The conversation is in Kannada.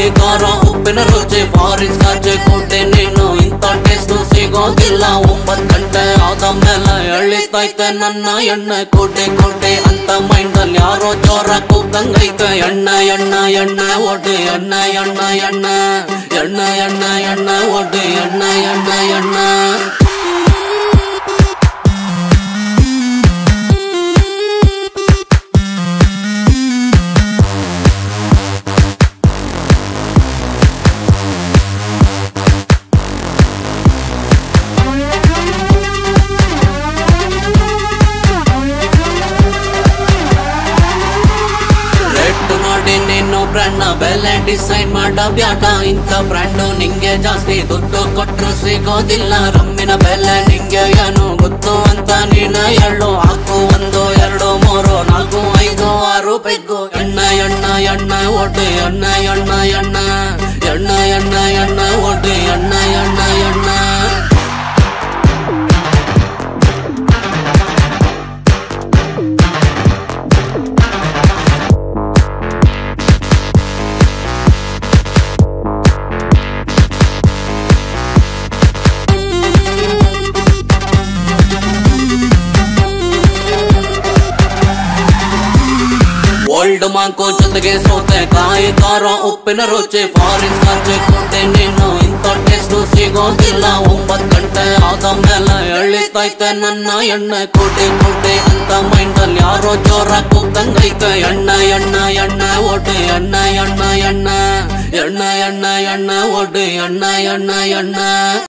ಕಾಯಿ ಖಾರ ಉಪ್ಪಿನ ರುಚಿ ಫಾರಿನ್ ಸ್ಕಾಚ್ ಕೊಟ್ಟೆ ನೀನು ಇಂಥ ಟೇಸ್ಟ್ ಸಿಗೋದಿಲ್ಲ ಒಂಬತ್ ಗಂಟೆ ಆದ ಮೇಲೆ ಎಳಿತೈತೆ ನನ್ನ ಎಣ್ಣೆ ಕೋಟೆ ಕೋಟೆ ಅಂತ ಮೈಂಡಲ್ಲಿ ಯಾರೋ ಜೋರ ಕೂಗಂಗೈತೆ ಎಣ್ಣೆ ಎಣ್ಣೆ ಎಣ್ಣೆ ಒಡ್ಡಿ ಎಣ್ಣೆ ಎಣ್ಣೆ ಎಣ್ಣೆ ಎಣ್ಣೆ ಎಣ್ಣೆ ಎಣ್ಣೆ ಒಡ್ಡಿ ಎಣ್ಣೆ ಎಣ್ಣೆ ಎಣ್ಣೆ ರೇಟ್ ನೋಡಿ ನೀನು ಬ್ರ್ಯಾಂಡ್ ಬೆಲೆ ಡಿಸೈಡ್ ಮಾಡ ಬ್ಯಾಟ ಇಂಥ ಬ್ರ್ಯಾಂಡು ನಿಂಗೆ ಜಾಸ್ತಿ ದುಡ್ಡು ಕೊಟ್ರು ಸಿಗೋದಿಲ್ಲ ರಮ್ಮಿನ ಬೆಲೆ ನಿಂಗೆ ಏನು ಗೊತ್ತು ಅಂತ ನೀನು ಹೇಳು ಹಾಕು ಒಂದು ಎರಡು ಮೂರು ನಾಲ್ಕು ಐದು ಆರು ಬೆಗ್ಗು ಎಣ್ಣೆ ಎಣ್ಣೆ ಎಣ್ಣೆ ಒಡ್ಡಿ ಎಣ್ಣೆ ಎಣ್ಣೆ ಎಣ್ಣೆ ಎಣ್ಣೆ ಎಣ್ಣೆ ಎಣ್ಣೆ ಒಡ್ಡಿ ಎಣ್ಣೆ ಎಣ್ಣೆ ಎಣ್ಣೆ ಓಲ್ಡ್ ಮಾಂಕೋ ಜೊತೆಗೆ ಸೋತೆ ಕಾಯಿ ಖಾರ ಉಪ್ಪಿನ ರುಚಿ ಫಾರಿನ್ ಖರ್ಚೆ ಕೊಟ್ಟೆ ನೀನು ಇಂಥ ಟೇಸ್ಟ್ ಸಿಗೋದಿಲ್ಲ ಒಂಬತ್ ಗಂಟೆ ಆದ ಮೇಲೆ ಎಳಿತೈತೆ ನನ್ನ ಎಣ್ಣೆ ಕೋಟೆ ಕೋಟೆ ಅಂತ ಮೈಂಡಲ್ಲಿ ಯಾರೋ ಜೋರ ಕೂಗಂಗೈತೆ ಎಣ್ಣೆ ಎಣ್ಣೆ ಎಣ್ಣೆ ಒಡ್ಡಿ ಎಣ್ಣೆ ಎಣ್ಣೆ ಎಣ್ಣೆ ಎಣ್ಣೆ ಎಣ್ಣೆ ಎಣ್ಣೆ ಒಡ್ಡಿ ಎಣ್ಣೆ ಎಣ್ಣೆ ಎಣ್ಣೆ